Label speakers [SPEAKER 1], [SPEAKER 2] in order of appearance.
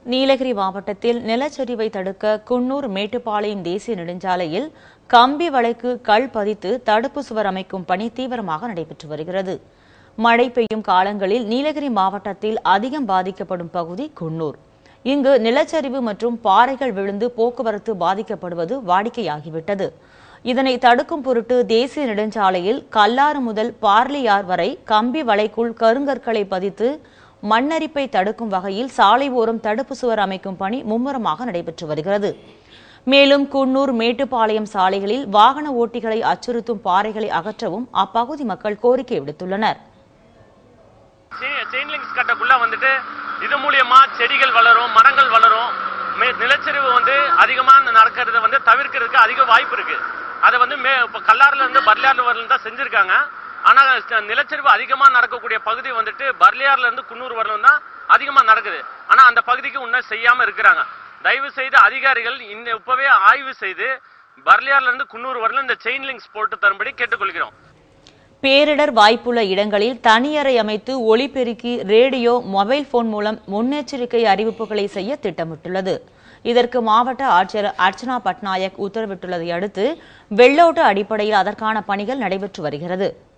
[SPEAKER 1] நீலகிரி மாவட்டத்தில் நிலச்சரிவை தடுக்க குன்னூர் மேட்டுப்பாளையம் தேசிய நெடுஞ்சாலையில் கம்பி வளைக்கு கல் பதித்து தடுப்பு சுவர் அமைக்கும் பணி தீவிரமாக நடைபெற்று வருகிறது மழை பெய்யும் காலங்களில் நீலகிரி மாவட்டத்தில் அதிகம் பாதிக்கப்படும் பகுதி குன்னூர் இங்கு நிலச்சரிவு மற்றும் பாறைகள் விழுந்து போக்குவரத்து பாதிக்கப்படுவது வாடிக்கையாகிவிட்டது இதனை தடுக்கும் பொருட்டு தேசிய நெடுஞ்சாலையில் கல்லாறு முதல் பார்லியார் வரை கம்பி வளைக்குள் கருங்கற்களை பதித்து மண்ணரிப்பை தடுக்கும் வகையில் சாலை ஓரம் தடுப்பு சுவர் அமைக்கும் பணி மும்முரமாக நடைபெற்று வருகிறது மேலும் குன்னூர் மேட்டுப்பாளையம் சாலைகளில் வாகன ஓட்டிகளை அச்சுறுத்தும் பாறைகளை அகற்றவும் அப்பகுதி மக்கள் கோரிக்கை விடுத்துள்ளனர்
[SPEAKER 2] செயின் லிங்க்ஸ் கட்டக்குள்ள வந்துட்டு இது மூலியமா செடிகள் வளரும் மரங்கள் வளரும் மே- நிலச்சரிவு வந்து அதிகமா நடக்கிறத வந்து தவிர்க்கிறதுக்கு அதிக வாய்ப்பு இருக்கு அதை வந்து மே இப்போ கல்லாறுல இருந்து பர்லியார்ல வரலும் தான் செஞ்சிருக்காங்க ஆனா ச- நிலச்சரிவு அதிகமா நடக்கக்கூடிய பகுதி வந்துட்டு பர்லியார்ல இருந்து குன்னூர் வரலும் தான் அதிகமா நடக்குது ஆனா அந்த பகுதிக்கு இன்னும் செய்யாம இருக்கிறாங்க தயவு செய்து அதிகாரிகள் இந்த இப்பவே ஆய்வு செய்து பர்லியார்ல இருந்து குன்னூர் வரலும் இந்த செயின் லிங்க்ஸ் போட்டு தரும்படி கேட்டுக்கொள்கிறோம்
[SPEAKER 1] பேரிடர் வாய்ப்புள்ள இடங்களில் தனியறை அமைத்து ஒலிபெருக்கி ரேடியோ மொபைல் போன் மூலம் முன்னெச்சரிக்கை அறிவிப்புகளை செய்ய திட்டமிட்டுள்ளது இதற்கு மாவட்ட ஆட்சியர் அர்ச்சனா பட்நாயக் உத்தரவிட்டுள்ளதை அடுத்து வெள்ளோட்ட அடிப்படையில் அதற்கான பணிகள் நடைபெற்று வருகிறது